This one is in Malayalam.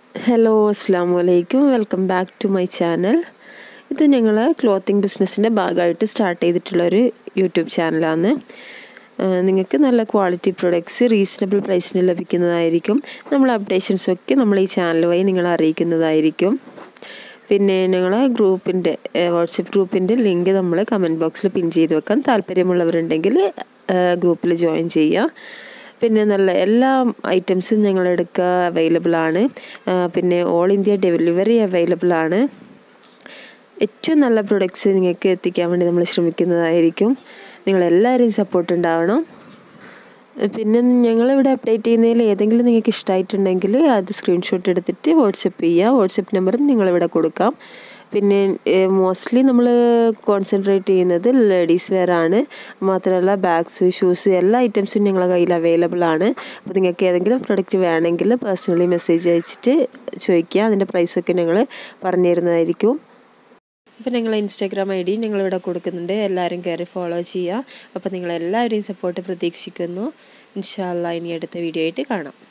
ഹലോ അസ്സാം വലൈക്കും welcome back to my channel ഇത് ഞങ്ങൾ ക്ലോത്തിങ് ബിസിനസ്സിൻ്റെ ഭാഗമായിട്ട് സ്റ്റാർട്ട് ചെയ്തിട്ടുള്ളൊരു യൂട്യൂബ് ചാനലാണ് നിങ്ങൾക്ക് നല്ല ക്വാളിറ്റി പ്രൊഡക്ട്സ് റീസണബിൾ പ്രൈസിന് ലഭിക്കുന്നതായിരിക്കും നമ്മൾ അപ്ഡേഷൻസൊക്കെ നമ്മൾ ഈ ചാനൽ വഴി നിങ്ങളെ അറിയിക്കുന്നതായിരിക്കും പിന്നെ ഞങ്ങളെ ഗ്രൂപ്പിൻ്റെ വാട്സപ്പ് ഗ്രൂപ്പിൻ്റെ ലിങ്ക് നമ്മൾ കമൻറ്റ് ബോക്സിൽ പിൻ ചെയ്ത് വെക്കാൻ താല്പര്യമുള്ളവരുണ്ടെങ്കിൽ ഗ്രൂപ്പിൽ ജോയിൻ ചെയ്യുക പിന്നെ നല്ല എല്ലാ ഐറ്റംസും ഞങ്ങളെടുക്കുക അവൈലബിൾ ആണ് പിന്നെ ഓൾ ഇന്ത്യ ഡെലിവറി അവൈലബിൾ ആണ് ഏറ്റവും നല്ല പ്രൊഡക്ട്സ് നിങ്ങൾക്ക് എത്തിക്കാൻ വേണ്ടി നമ്മൾ ശ്രമിക്കുന്നതായിരിക്കും നിങ്ങളെല്ലാവരെയും സപ്പോർട്ട് ഉണ്ടാവണം പിന്നെ ഞങ്ങളിവിടെ അപ്ഡേറ്റ് ചെയ്യുന്നതിൽ ഏതെങ്കിലും നിങ്ങൾക്ക് ഇഷ്ടമായിട്ടുണ്ടെങ്കിൽ അത് സ്ക്രീൻഷോട്ട് എടുത്തിട്ട് വാട്സപ്പ് ചെയ്യുക വാട്സപ്പ് നമ്പറും നിങ്ങളിവിടെ കൊടുക്കാം പിന്നെ മോസ്റ്റ്ലി നമ്മൾ കോൺസെൻട്രേറ്റ് ചെയ്യുന്നത് ലേഡീസ് വെയർ ആണ് മാത്രമല്ല ബാഗ്സ് ഷൂസ് എല്ലാ ഐറ്റംസും ഞങ്ങളുടെ കയ്യിൽ അവൈലബിൾ ആണ് അപ്പോൾ നിങ്ങൾക്ക് ഏതെങ്കിലും പ്രൊഡക്റ്റ് വേണമെങ്കിൽ പേഴ്സണലി മെസ്സേജ് അയച്ചിട്ട് ചോദിക്കുക അതിൻ്റെ പ്രൈസൊക്കെ ഞങ്ങൾ പറഞ്ഞു തരുന്നതായിരിക്കും അപ്പോൾ ഞങ്ങൾ ഇൻസ്റ്റാഗ്രാം ഐ ഡി ഞങ്ങളിവിടെ കൊടുക്കുന്നുണ്ട് എല്ലാവരും കയറി ഫോളോ ചെയ്യുക അപ്പോൾ നിങ്ങളെല്ലാവരെയും സപ്പോർട്ട് പ്രതീക്ഷിക്കുന്നു ഇൻഷാല്ല ഇനി അടുത്ത വീഡിയോ ആയിട്ട് കാണാം